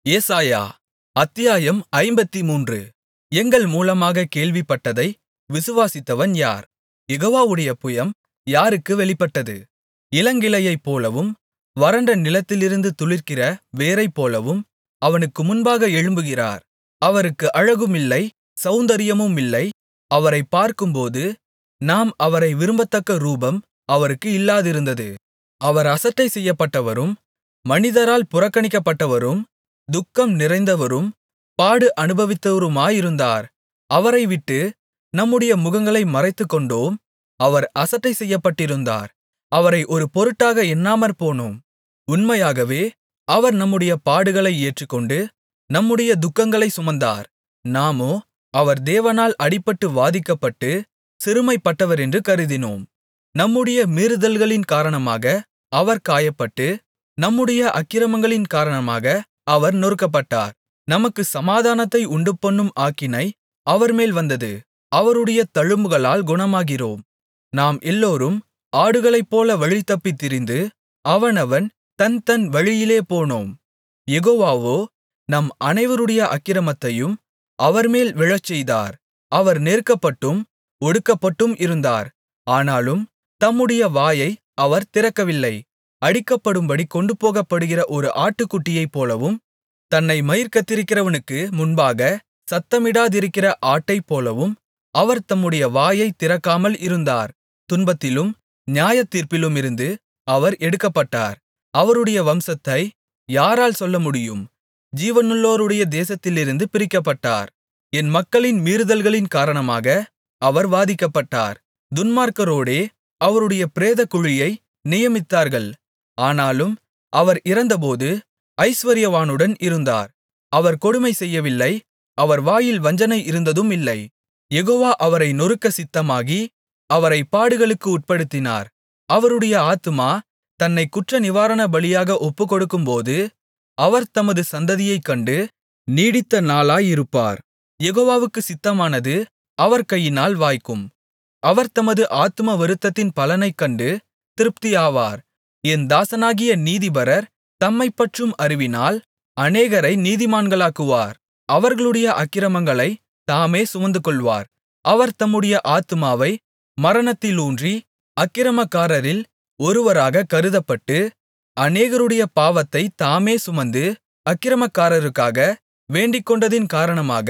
ஏசாயா அத்தியாயம் ஐம்பத்துமூன்று எங்கள் மூலமாகக் கேள்விப்பட்டதை விசுவாசித்தவன் யார் யெகோவாவுடைய புயம் யாருக்கு வெளிப்பட்டது இளங்கிளையைப்போலவும் வறண்ட நிலத்திலிருந்து துளிர்க்கிற வேரைப்போலவும் அவனுக்கு முன்பாக எழும்புகிறார் அவருக்கு அழகுமில்லை சௌந்தரியமுமில்லை அவரைப் பார்க்கும்போது நாம் அவரை விரும்பத்தக்க ரூபம் அவருக்கு இல்லாதிருந்தது அவர் அசட்டை செய்யப்பட்டவரும் மனிதரால் புறக்கணிக்கப்பட்டவரும் துக்கம் நிறைந்தவரும் பாடு அனுபவித்தவருமாயிருந்தார் அவரை விட்டு நம்முடைய முகங்களை மறைத்துக்கொண்டோம் அவர் அசட்டை செய்யப்பட்டிருந்தார் அவரை ஒரு பொருட்டாக எண்ணாமற்போனோம் உண்மையாகவே அவர் நம்முடைய பாடுகளை ஏற்றுக்கொண்டு நம்முடைய துக்கங்களைச் சுமந்தார் நாமோ அவர் தேவனால் அடிபட்டு வாதிக்கப்பட்டு சிறுமைப்பட்டவரென்று கருதினோம் நம்முடைய மீறுதல்களின் காரணமாக அவர் காயப்பட்டு நம்முடைய அக்கிரமங்களின் காரணமாக அவர் நொறுக்கப்பட்டார் நமக்குச் சமாதானத்தை உண்டுபண்ணும் ஆக்கினை அவர்மேல் வந்தது அவருடைய தழும்புகளால் குணமாகிறோம் நாம் எல்லோரும் ஆடுகளைப்போல வழிதப்பித் திரிந்து அவனவன் தன் தன் வழியிலே போனோம் யெகோவாவோ நம் அனைவருடைய அக்கிரமத்தையும் அவர்மேல் விழச்செய்தார் அவர் நெருக்கப்பட்டும் ஒடுக்கப்பட்டும் இருந்தார் ஆனாலும் தம்முடைய வாயை அவர் திறக்கவில்லை அடிக்கப்படும்படி கொண்டுபோகப்படுகிற ஒரு ஆட்டுக்குட்டியைப்போலவும் தன்னை மயிர் கத்தரிக்கிறவனுக்கு முன்பாக சத்தமிடாதிருக்கிற ஆட்டைப்போலவும் அவர் தம்முடைய வாயைத் திறக்காமல் இருந்தார் துன்பத்திலும் நியாயத்தீர்ப்பிலுமிருந்து அவர் எடுக்கப்பட்டார் அவருடைய வம்சத்தை யாரால் சொல்லமுடியும் ஜீவனுள்ளோருடைய தேசத்திலிருந்து பிரிக்கப்பட்டார் என் மக்களின் மீறுதல்களின் காரணமாக அவர் வாதிக்கப்பட்டார் துன்மார்க்கரோடே அவருடைய பிரேதக்குழியை நியமித்தார்கள் ஆனாலும் அவர் இறந்தபோது ஐசுவரியவானுடன் இருந்தார் அவர் கொடுமை செய்யவில்லை அவர் வாயில் வஞ்சனை இருந்ததும் இல்லை யெகோவா அவரை நொறுக்க சித்தமாகி அவரை பாடுகளுக்கு உட்படுத்தினார் அவருடைய ஆத்துமா தன்னை குற்றநிவாரண பலியாக ஒப்புக்கொடுக்கும்போது அவர் தமது சந்ததியைக் கண்டு நீடித்த நாளாயிருப்பார் யெகோவாவுக்குச் சித்தமானது அவர் கையினால் வாய்க்கும் அவர் தமது ஆத்தும வருத்தத்தின் பலனைக் கண்டு திருப்தியாவார் என் தாசனாகிய நீதிபரர் தம்மைப்பற்றும் அறிவினால் அநேகரை நீதிமான்களாக்குவார் அவர்களுடைய அக்கிரமங்களைத் தாமே சுமந்துகொள்வார் அவர் தம்முடைய ஆத்துமாவை மரணத்திலூன்றி அக்கிரமக்காரரில் ஒருவராகக் கருதப்பட்டு அநேகருடைய பாவத்தைத் தாமே சுமந்து அக்கிரமக்காரருக்காக வேண்டிக்கொண்டதின் காரணமாக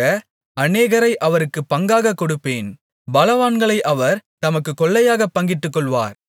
அநேகரை அவருக்குப் பங்காகக் கொடுப்பேன் பலவான்களை அவர் தமக்குக் கொள்ளையாகப் பங்கிட்டுக்கொள்வார்